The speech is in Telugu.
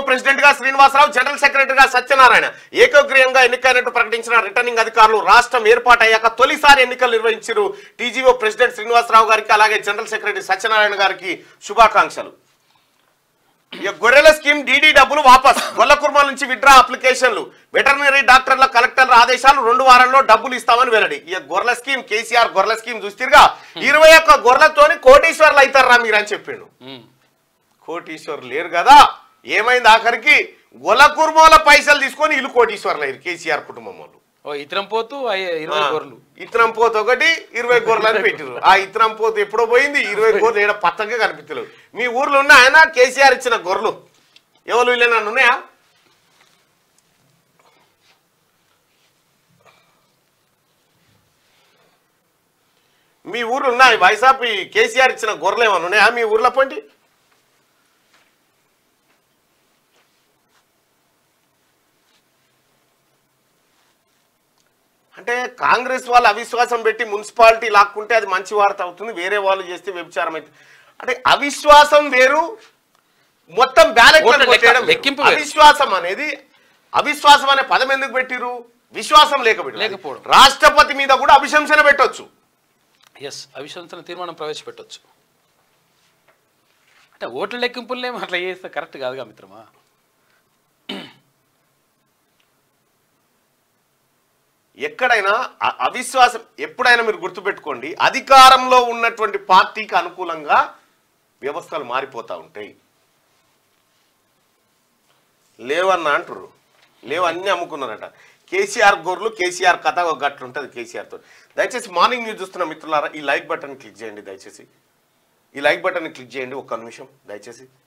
ప్రెసిడెంట్ గా శ్రీనివాసరావు జనరల్ సెక్రటరీగా సత్యనారాయణ ఏకగ్రీయంగా ఎన్నికైనట్టు ప్రకటించిన రిటర్నింగ్ అధికారులు రాష్ట్రం ఏర్పాటయ్యాక తొలిసారి ఎన్నికలు నిర్వహించారు టీజీఓ ప్రెసిడెంట్ శ్రీనివాసరావు గారికి అలాగే జనరల్ సెక్రటరీ సత్యనారాయణ గారికి శుభాకాంక్షలు ఇక గొర్రెల స్కీమ్ డీడీ డబ్బులు వాపస్ గొల్ల కుర్మాల నుంచి విడ్రా అప్లికేషన్లు వెటర్నరీ డాక్టర్ల కలెక్టర్ల ఆదేశాలు రెండు వారాల్లో డబ్బులు ఇస్తామని వెల్లడి ఇక గొర్రెల స్కీమ్ కేసీఆర్ గొర్రెల స్కీమ్ చూస్తీరుగా ఇరవై ఒక్క గొర్రెలతోని కోటీశ్వర్లు అవుతారా మీరు అని చెప్పిండు ఉమ్. కోటీశ్వర్లు లేరు కదా ఏమైంది ఆఖరికి గొల్ల కుర్మోల పైసలు తీసుకొని ఇల్లు కోటీశ్వర్లు అయ్యారు కేసీఆర్ కుటుంబం వాళ్ళు ఓ ఇతరం పోతూ అయ్యే ఇరవై గొర్రెలు ఇతరం పోతు ఒకటి ఇరవై గొర్రెలు అని పెట్టారు ఆ ఇతరం పోతు ఎప్పుడో పోయింది ఇరవై గొర్రెలు ఏడ పచ్చగా కనిపించలేవు మీ ఊర్లో ఉన్న ఆయన కేసీఆర్ ఇచ్చిన గొర్రెలు ఎవరు వీళ్ళేనా ఉన్నాయా మీ ఊర్లో ఉన్నాయి వైసాపి కేసీఆర్ ఇచ్చిన గొర్రెలు ఏమైనా ఉన్నాయా మీ ఊర్లో పండి అంటే కాంగ్రెస్ వాళ్ళు అవిశ్వాసం పెట్టి మున్సిపాలిటీ లాక్కుంటే అది మంచి వార్త అవుతుంది వేరే వాళ్ళు చేస్తే వ్యభిచారం అవుతుంది అంటే అవిశ్వాసం వేరు మొత్తం బ్యాలెట్ ఓట్ల లెక్క- లెక్కింపు వేరు. అవిశ్వాసం అనేది అవిశ్వాసం అనే పదం ఎందుకు పెట్టిరు విశ్వాసం లేకపోతే లేకపోవడం. రాష్ట్రపతి మీద కూడా అభిశంసన పెట్టొచ్చు ఎస్ అవిశ్వాసన తీర్మానం ప్రవేశపెట్టొచ్చు అంటే ఓట్ల లెక్కింపులనేమో అట్లా చేస్తే కరెక్ట్ కాదుగా మిత్రమా ఎక్కడైనా అ- అవిశ్వాసం ఎప్పుడైనా మీరు గుర్తుపెట్టుకోండి అధికారంలో ఉన్నటువంటి పార్టీకి అనుకూలంగా వ్యవస్థలు మారిపోతూ ఉంటాయి లేవన్న అంటారు లేవు అన్నీ అమ్ముకున్నారట కేసీఆర్ గోర్లు కేసీఆర్ కథ ఒక గట్లు ఉంటుంది కేసీఆర్తో దయచేసి మార్నింగ్ న్యూస్ చూస్తున్న మిత్రులారా ఈ లైక్ బటన్ క్లిక్ చేయండి దయచేసి ఈ లైక్ బటన్ క్లిక్ చేయండి ఒక్క నిమిషం దయచేసి